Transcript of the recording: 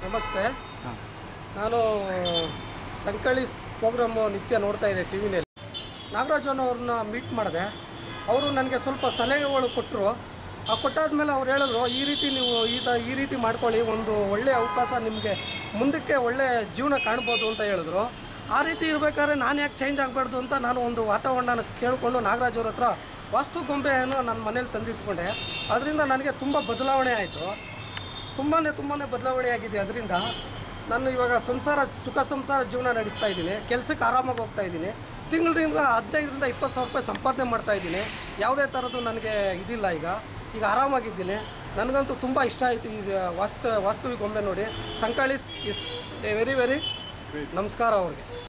ನಮಸ್ತೆ ನಾನು ಸಂಕಳಿಸ್ ಪ್ರೋಗ್ರಾಮು ನಿತ್ಯ ನೋಡ್ತಾ ಇದ್ದೆ ಟಿ ವಿನಲ್ಲಿ ನಾಗರಾಜನ್ ಅವ್ರನ್ನ ಮೀಟ್ ಮಾಡಿದೆ ಅವರು ನನಗೆ ಸ್ವಲ್ಪ ಸಲಹೆಗಳು ಕೊಟ್ಟರು ಆ ಕೊಟ್ಟಾದ್ಮೇಲೆ ಅವ್ರು ಹೇಳಿದ್ರು ಈ ರೀತಿ ನೀವು ಈಗ ಈ ರೀತಿ ಮಾಡ್ಕೊಳ್ಳಿ ಒಂದು ಒಳ್ಳೆಯ ಅವಕಾಶ ನಿಮಗೆ ಮುಂದಕ್ಕೆ ಒಳ್ಳೆ ಜೀವನ ಕಾಣ್ಬೋದು ಅಂತ ಹೇಳಿದ್ರು ಆ ರೀತಿ ಇರಬೇಕಾದ್ರೆ ನಾನು ಯಾಕೆ ಚೇಂಜ್ ಆಗಬಾರ್ದು ಅಂತ ನಾನು ಒಂದು ವಾತಾವರಣನ ಕೇಳಿಕೊಂಡು ನಾಗರಾಜ್ ಅವ್ರ ಹತ್ರ ವಾಸ್ತು ಗೊಂಬೆಯನ್ನು ನನ್ನ ಮನೇಲಿ ತಂದಿಟ್ಕೊಂಡೆ ಅದರಿಂದ ನನಗೆ ತುಂಬ ಬದಲಾವಣೆ ಆಯಿತು ತುಂಬಾ ತುಂಬಾ ಬದಲಾವಣೆ ಆಗಿದೆ ಅದರಿಂದ ನಾನು ಇವಾಗ ಸಂಸಾರ ಸುಖ ಸಂಸಾರ ಜೀವನ ನಡೆಸ್ತಾ ಇದ್ದೀನಿ ಕೆಲಸಕ್ಕೆ ಆರಾಮಾಗಿ ಹೋಗ್ತಾ ಇದ್ದೀನಿ ತಿಂಗಳಿಂದ ಹದಿನೈದರಿಂದ ಇಪ್ಪತ್ತು ಸಾವಿರ ರೂಪಾಯಿ ಸಂಪಾದನೆ ಮಾಡ್ತಾ ಇದ್ದೀನಿ ಯಾವುದೇ ಥರದ್ದು ನನಗೆ ಇದಿಲ್ಲ ಈಗ ಈಗ ಆರಾಮಾಗಿದ್ದೀನಿ ನನಗಂತೂ ತುಂಬ ಇಷ್ಟ ಆಯಿತು ಈ ವಾಸ್ತು ವಾಸ್ತವಿಕ ಗೊಂಬೆ ನೋಡಿ ಸಂಕಾಳಿಸ್ ಇಸ್ ಎ ವೆರಿ ವೆರಿ ನಮಸ್ಕಾರ ಅವ್ರಿಗೆ